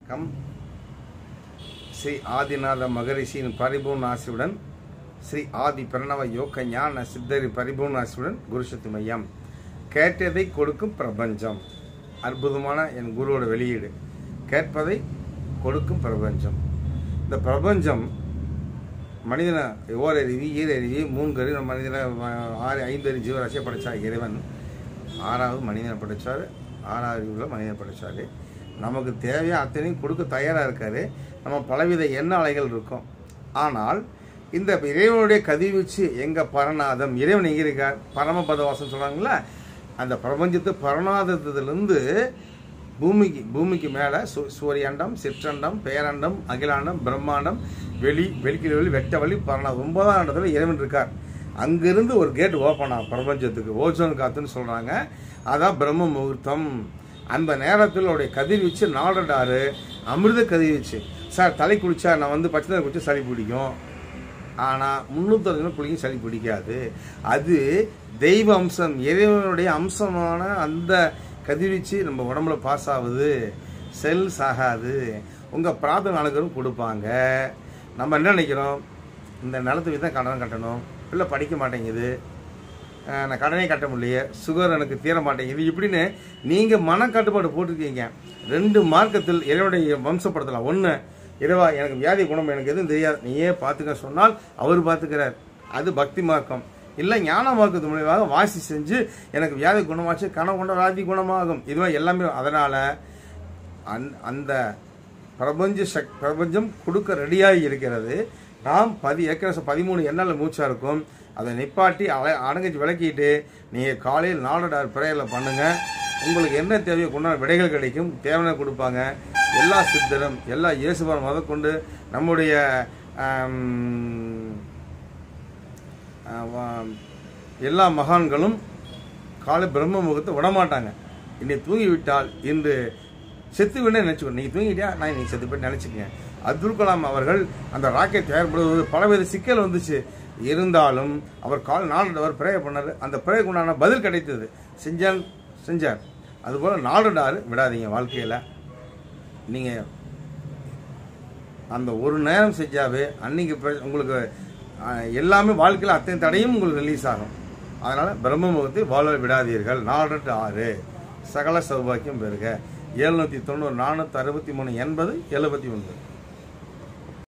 come Sri Adinatha மகரிஷியின் பரிபூர்ண ஆசியுடன் ஸ்ரீ ஆதி பிரணவ யோக ஞான சித்தரி பரிபூர்ண ஆசியுடன் குருசக்தி மையம் கேட்டதை கொடுக்கும் பிரபஞ்சம் அற்புதமான என் குருவோட வெளியீடு கேட்பதை கொடுக்கும் பிரபஞ்சம் இந்த பிரபஞ்சம் மனிதனை ஓரறிவி ஈரறிவி மூங்கறி நம்ம மனிதனை அஹ், ஆறு ஐந்தறி ஜீவராசியை படைச்சா இறைவன் ஆறாவது மனிதனை படைச்சார் ஆறாவது அறிவுல மனிதனை படைச்சார் நமக்கு தேவையான அத்தனையும் கொடுக்க தயாராக இருக்காரு நம்ம பலவித எண்ண அலைகள் இருக்கும் ஆனால் இந்த இறைவனுடைய கதிர்வீச்சு எங்க பரநாதம் இறைவன் எங்கே இருக்கார் பரமபதவாசம் சொல்கிறாங்களா அந்த பிரபஞ்சத்து பரநாதத்திலிருந்து பூமிக்கு பூமிக்கு மேலே சூ சூரியண்டம் சிற்றண்டம் பேரண்டம் அகிலாண்டம் பிரம்மாண்டம் வெளி வெளிக்கிற வெளி வெட்ட வழி பரணம் ஒன்பதாம் இடத்துல இறைவன் இருக்கார் அங்கிருந்து ஒரு கேட் ஓப்பன் ஆகும் பிரபஞ்சத்துக்கு ஓசோன் காத்துன்னு சொல்கிறாங்க அதான் பிரம்ம முகூர்த்தம் அந்த நேரத்தில் அவருடைய கதிர்வீச்சு நாடடாரு அமிர்த கதிர்வீச்சு சார் தலை குளிச்சா நான் வந்து பச்சை தண்ணி குடிச்சா சளி பிடிக்கும் ஆனால் முந்நூற்றஞ்சு நாள் குளிக்கும் சளி பிடிக்காது அது தெய்வ அம்சம் இறைவனுடைய அம்சமான அந்த கதிர்வீச்சு நம்ம உடம்புல பாஸ் ஆகுது செல்ஸ் ஆகாது உங்கள் பிரார்த்தனை அனுகரும் கொடுப்பாங்க நம்ம என்ன நினைக்கிறோம் இந்த நிலத்துக்கு தான் கடன் கட்டணும் பிள்ளை படிக்க மாட்டேங்குது அஹ் நான் கடனே கட்ட முடியல சுகர் எனக்கு தீர மாட்டேங்குது இப்படின்னு நீங்கள் மனக்கட்டுப்பாடு போட்டிருக்கீங்க ரெண்டு மார்க்கத்தில் இறைவனுடைய வம்சப்படுத்தலாம் ஒன்று இறைவா எனக்கு வியாதி குணம் எனக்கு எதுவும் தெரியாது நீயே பார்த்துக்க சொன்னால் அவர் பார்த்துக்கிறார் அது பக்தி மார்க்கம் இல்லை ஞான மார்க்கத்து மூலியமாக வாசி செஞ்சு எனக்கு வியாதி குணமாச்சு கணம் கொண்ட வியாதி குணமாகும் இதுவாக எல்லாமே அதனால் அந் அந்த பிரபஞ்ச சக் பிரபஞ்சம் கொடுக்க ரெடியாகி இருக்கிறது நாம் பதி ஏக்கரச பதிமூணு எண்ணால் மூச்சா இருக்கும் அதை நிப்பாட்டி அலை அடங்கிச்சு விளக்கிட்டு நீங்கள் காலையில் நாலடார் பிரேயரில் பண்ணுங்கள் உங்களுக்கு என்ன தேவையோ கொண்டாட விடைகள் கிடைக்கும் தேவையான கொடுப்பாங்க எல்லா சித்தரும் எல்லா இயேசுபார் முதற்கொண்டு நம்முடைய ஆம், ஆ, வா- எல்லா மகான்களும் காலை பிரம்ம முகத்தை விடமாட்டாங்க இன்னைக்கு தூங்கி விட்டால் இன்று செத்து விட நினச்சிக்கணும் நீங்கள் தூங்கிட்டியா நான் இன்னைக்கு செத்து போய் நினச்சிக்கங்க அப்துல் கலாம் அவர்கள் அந்த ராக்கெட் தயார்படுவது பலவித சிக்கல் வந்துச்சு இருந்தாலும் அவர் கால் நாலு அவர் ப்ரேயர் பண்ணார் அந்த ப்ரேயருக்கு உண்டான பதில் கிடைத்தது செஞ்சால் செஞ்சார் அதுபோல் நாலுடாரு விடாதீங்க வாழ்க்கையில் நீங்கள் அந்த ஒரு நேரம் செஞ்சாவே அன்னைக்கு பிர- உங்களுக்கு அஹ், எல்லாமே வாழ்க்கையில் அத்தனை தடையும் உங்களுக்கு ரிலீஸ் ஆகும் அதனால் பிரம்ம முகத்தை வாழ விடாதீர்கள் நாலு டு ஆறு சகல சௌபாக்கியம் பெறுக எழுநூற்றி தொண்ணூறு நானூற்றி அறுபத்தி மூணு எண்பது எழுபத்தி ஒன்று